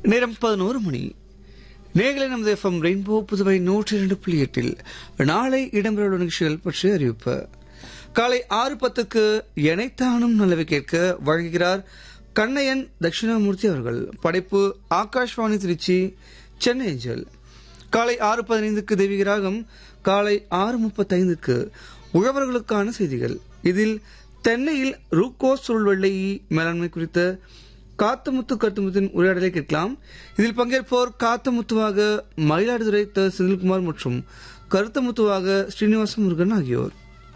நேரம் பதினோரு மணி நேர்களை நமது எஃப்எம் ரெயின்போ புதுவை நூற்றி இரண்டு புள்ளி எட்டில் நாளை இடம்பெறவுள்ள நிகழ்ச்சிகள் பற்றி அறிவிப்பு காலை ஆறு பத்துக்கு எனைத்தானும் நல்லவை கேட்க வழங்குகிறார் கண்ணையன் தட்சிணாமூர்த்தி அவர்கள் படைப்பு ஆகாஷ்வாணி திருச்சி சென்னை ஏஞ்சல் காலை ஆறு பதினைந்துக்கு தெய்வீகராகம் காலை ஆறு முப்பத்தைந்துக்கு உழவர்களுக்கான செய்திகள் இதில் தென்னையில் ரூக்கோஸ் சுருள்வெள்ளை மேலாண்மை குறித்த காத்தமுத்து கருத்துமுத்தின் உரையாடலை கேட்கலாம் இதில் பங்கேற்போர் காத்தமுத்துவாக மயிலாடுதுறை த செந்தில்குமார் மற்றும் கருத்தமுத்துவாக ஸ்ரீனிவாச முருகன் ஆகியோர்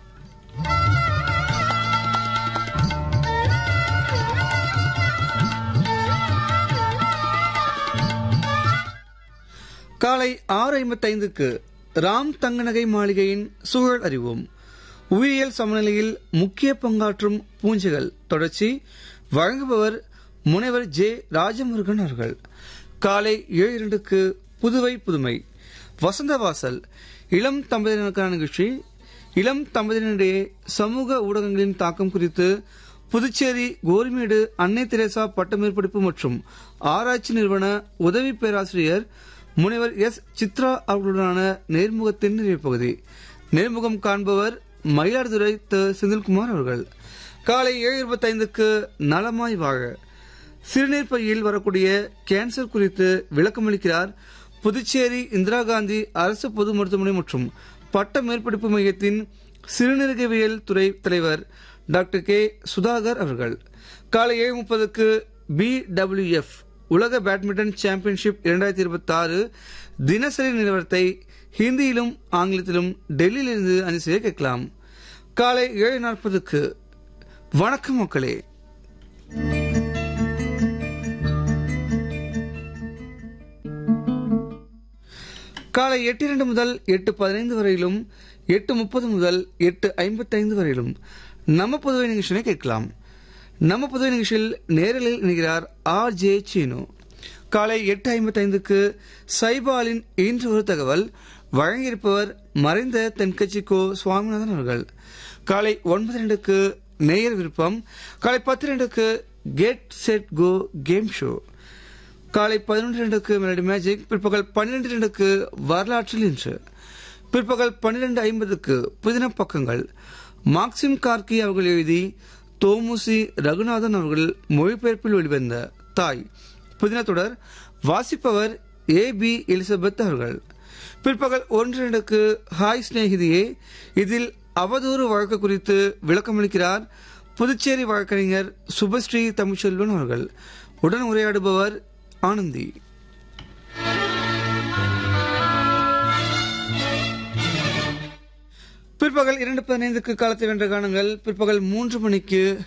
காலை ஆறு ஐம்பத்தைந்துக்கு ராம் தங்கநகை மாளிகையின் சூழல் அறிவோம் உயிரியல் சமநிலையில் முக்கிய பங்காற்றும் பூஞ்சைகள் தொடர்ச்சி வழங்குபவர் முனைவர் ஜே ராஜமுருகன் அவர்கள் காலை ஏழு இரண்டுக்கு புதுவை புதுமை வசந்தவாசல் இளம் தம்பதியினருக்கான நிகழ்ச்சி இளம் தம்பதியினரிடையே சமூக ஊடகங்களின் தாக்கம் குறித்து புதுச்சேரி கோரிமேடு அன்னை தெரேசா பட்டமேற்படிப்பு மற்றும் ஆராய்ச்சி நிறுவன உதவி பேராசிரியர் முனைவர் எஸ் சித்ரா அவர்களுடனான நேர்முகத்தின் நிறைவு பகுதி நேர்முகம் காண்பவர் மயிலாடுதுறை த செந்தில்குமார் அவர்கள் காலை ஏழு இருபத்தைந்துக்கு நலமாய் வாழ சிறுநீர் பையில் வரக்கூடிய கேன்சர் குறித்து விளக்கமளிக்கிறார் புதுச்சேரி இந்திரா காந்தி அரசு பொது மருத்துவமனை மற்றும் பட்ட மேற்படிப்பு மையத்தின் சிறுநீரகவியல் துறை தலைவர் டாக்டர் கே சுதாகர் அவர்கள் காலை ஏழு முப்பதுக்கு பி டபிள்யூஎஃப் உலக பேட்மிண்டன் சாம்பியன்ஷிப் இரண்டாயிரத்தி இருபத்தி ஆறு தினசரி நிலவரத்தை ஹிந்தியிலும் ஆங்கிலத்திலும் டெல்லியிலிருந்து அஞ்சு செய்ய கேட்கலாம் காலை ஏழு நாற்பதுக்கு வணக்கம் மக்களே காலை எட்டு இரண்டு முதல் எட்டு பதினைந்து வரையிலும் எட்டு முப்பது முதல் எட்டு ஐம்பத்தைந்து வரையிலும் நம்ம புதுவை நிகழ்ச்சியை கேட்கலாம் நம்ம புதுவை நிகழ்ச்சியில் நேரலில் இணைகிறார் ஆர் ஜே சீனு காலை எட்டு ஐம்பத்தைந்துக்கு சைபாலின் இன்று ஒரு தகவல் வழங்கியிருப்பவர் மறைந்த தென்கட்சி கோ சுவாமிநாதன் அவர்கள் காலை ஒன்பது ரெண்டுக்கு நேயர் விருப்பம் காலை பத்து ரெண்டுக்கு get set go game show காலை பதினொன்று ரெண்டுக்கு மெலடி மேஜிக் பிற்பகல் பன்னிரண்டு ரெண்டுக்கு வரலாற்றில் இன்று பிற்பகல் பன்னிரண்டு ஐம்பதுக்கு புதின பக்கங்கள் மார்க்சிம் கார்கி அவர்கள் எழுதி தோமுசி ரகுநாதன் அவர்கள் மொழிபெயர்ப்பில் வெளிவந்த தாய் புதின தொடர் வாசிப்பவர் ஏ பி எலிசபெத் அவர்கள் பிற்பகல் ஒன்று ரெண்டுக்கு ஹாய் ஸ்நேகிதியே இதில் அவதூறு வழக்கு குறித்து விளக்கமளிக்கிறார் புதுச்சேரி வழக்கறிஞர் சுபஸ்ரீ தமிழ்ச்செல்வன் அவர்கள் உடன் உரையாடுபவர் ஆனந்தி பிற்பகல் இரண்டு பதினைந்துக்கு காலத்தை வென்ற காணுங்கள் பிற்பகல் மூன்று மணிக்கு